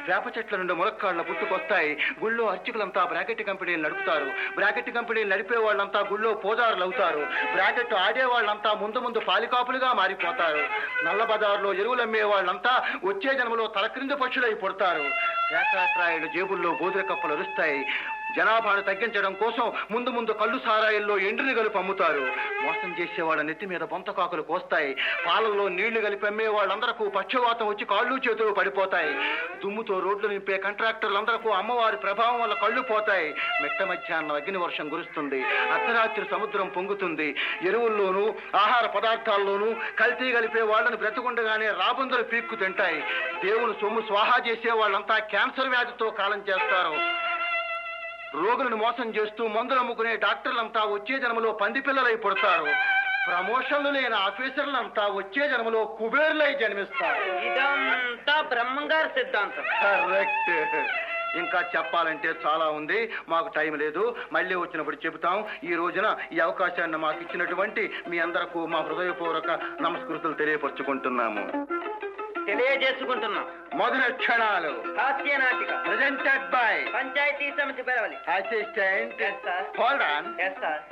వేప చెట్ల నుండి ములక్కాళ్ళ పుట్టుకొస్తాయి గుళ్ళో అర్చకులంతా బ్రాకెట్ కంపెనీలు నడుపుతారు బ్రాకెట్ కంపెనీలు నడిపే వాళ్ళంతా గుళ్ళో పూజారులు అవుతారు బ్రాకెట్ ఆడే వాళ్ళంతా ముందు ముందు పాలికాపులుగా మారిపోతారు నల్ల బజార్లో ఎరువులు అమ్మే వాళ్ళంతా వచ్చే జన్మలో తలక్రింద పక్షులై పుడతారు పేకాట్రాయుడు జేబుల్లో గోధుర కప్పలు అరుస్తాయి జనాభాను తగ్గించడం కోసం ముందు ముందు కళ్ళు సారాయిల్లో ఎండుని కలిపి అమ్ముతారు మోసం చేసేవాళ్ళ నెత్తి మీద బొంతకాకులు కోస్తాయి పాలల్లో నీళ్లు కలిపి అమ్మే వాళ్ళందరకు పక్షవాతం వచ్చి కాళ్ళు చేతులు పడిపోతాయి దుమ్ముతో రోడ్లు నింపే కాంట్రాక్టర్లందరకు అమ్మవారి ప్రభావం వల్ల కళ్ళు పోతాయి మిట్ట మధ్యాహ్నం అగ్ని వర్షం కురుస్తుంది అర్ధరాత్రి సముద్రం పొంగుతుంది ఎరువుల్లోనూ ఆహార పదార్థాల్లోనూ కల్తీ కలిపే వాళ్ళని బ్రతుకుండగానే రాబందులు పీక్కు తింటాయి దేవుని సొమ్ము స్వాహా చేసే వాళ్ళంతా క్యాన్సర్ వ్యాధితో కాలం చేస్తారు రోగులను మోసం చేస్తూ మందులు అమ్ముకునే డాక్టర్లంతా వచ్చే జన్మలో పంది పిల్లలై పుడతారు ప్రమోషన్లు లేని ఆఫీసర్లంతా వచ్చే జన్మలో కుబేర్లై జన్మిస్తారు ఇదంతా బ్రహ్మంగారి సిద్ధాంతం కరెక్ట్ ఇంకా చెప్పాలంటే చాలా ఉంది మాకు టైం లేదు మళ్ళీ వచ్చినప్పుడు చెబుతాం ఈ రోజున ఈ అవకాశాన్ని మాకు ఇచ్చినటువంటి మీ అందరకు మా హృదయపూర్వక నమస్కృతులు తెలియపరుచుకుంటున్నాము తెలియజేసుకుంటున్నాం మొదటి క్షణాలు హాస్య నాటిక presented by panchayati samiti Peravali assistant Yes, sir. Hold on yes sir